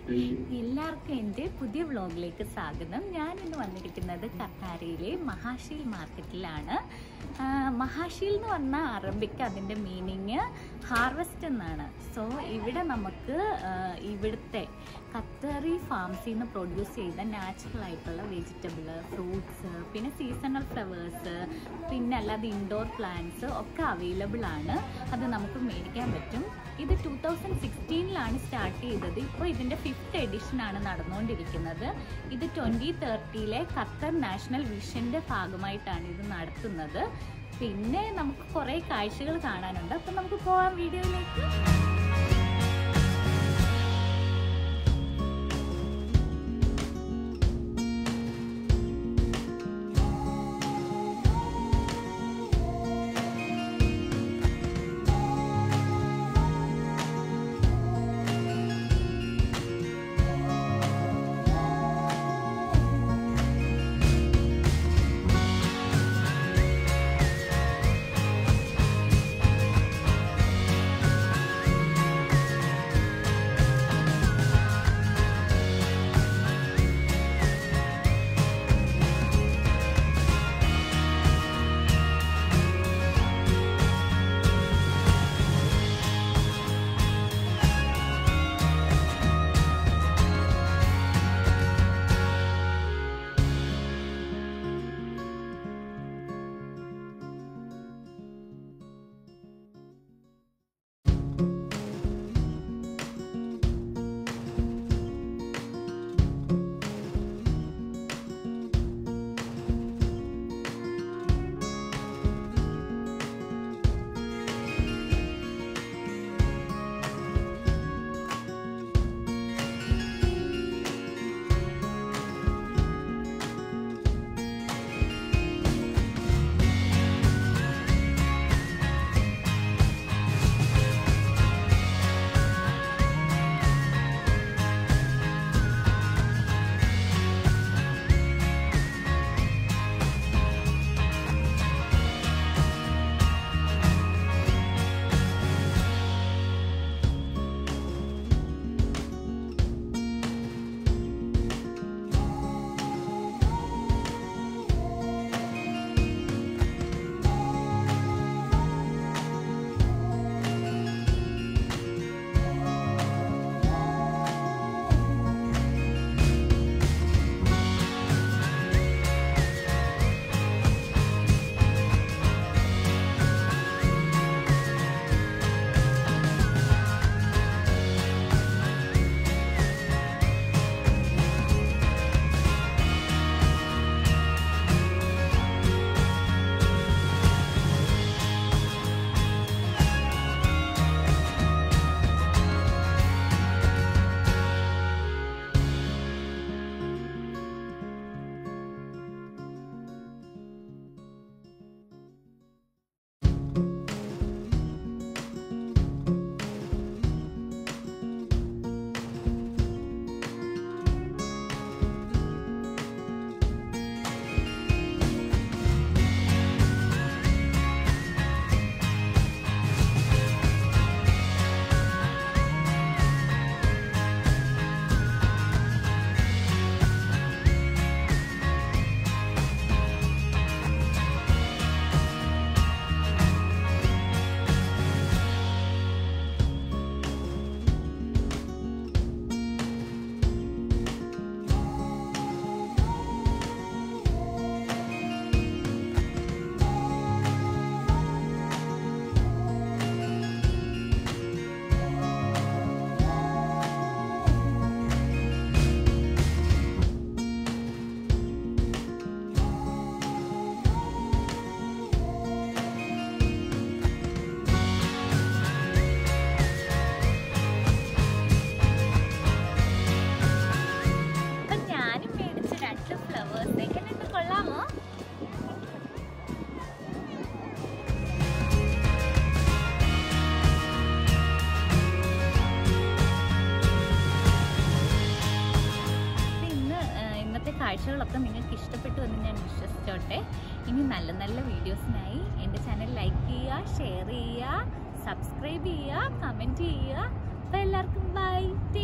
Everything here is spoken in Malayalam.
എല്ലാവർക്കും എൻ്റെ പുതിയ വ്ളോഗിലേക്ക് സ്വാഗതം ഞാൻ ഇന്ന് വന്നിരിക്കുന്നത് കത്താരയിലെ മഹാശീൽ മാർക്കറ്റിലാണ് ആ, മഹാശീൽ എന്ന് പറഞ്ഞാൽ അറബിക്ക് അതിൻ്റെ മീനിങ് ഹാർവെസ്റ്റ് എന്നാണ് സോ ഇവിടെ നമുക്ക് ആ, ഇവിടുത്തെ ഖത്തറി ഫാംസിൽ നിന്ന് പ്രൊഡ്യൂസ് ചെയ്ത നാച്ചുറൽ ആയിട്ടുള്ള വെജിറ്റബിൾ ഫ്രൂട്ട്സ് പിന്നെ സീസണൽ ഫ്ലവേഴ്സ് പിന്നെ അല്ലാതെ ഇൻഡോർ പ്ലാന്റ്സ് ഒക്കെ അവൈലബിൾ ആണ് അത് നമുക്ക് മേടിക്കാൻ പറ്റും ഇത് ടൂ തൗസൻഡ് സിക്സ്റ്റീനിലാണ് സ്റ്റാർട്ട് ചെയ്തത് ഇപ്പോൾ ഇതിൻ്റെ ഫിഫ്ത്ത് എഡിഷൻ ആണ് നടന്നുകൊണ്ടിരിക്കുന്നത് ഇത് ട്വൻറ്റി തേർട്ടിയിലെ ഖത്തർ നാഷണൽ വിഷൻ്റെ ഭാഗമായിട്ടാണ് ഇത് നടത്തുന്നത് പിന്നെ നമുക്ക് കുറേ കാഴ്ചകൾ കാണാനുണ്ട് അപ്പം നമുക്ക് പോവാം വീഡിയോയിലേക്ക് അപ്പം ഞാനും മേടിച്ച രണ്ട് ഫ്ലവേഴ്സ് എങ്ങനെയുണ്ട് കൊള്ളാമോ അപ്പം ഇന്ന് ആ, ഇന്നത്തെ കാഴ്ചകളൊക്കെ നിങ്ങൾക്ക് ഇഷ്ടപ്പെട്ടു എന്ന് ഞാൻ വിശ്വസിച്ചോട്ടെ ഇനി നല്ല നല്ല വീഡിയോസിനായി എൻ്റെ ചാനൽ ലൈക്ക് ചെയ്യുക ഷെയർ ചെയ്യുക സബ്സ്ക്രൈബ് ചെയ്യുക കമൻറ്റ് ചെയ്യുക അപ്പോൾ എല്ലാവർക്കും ബൈ ടേക്ക്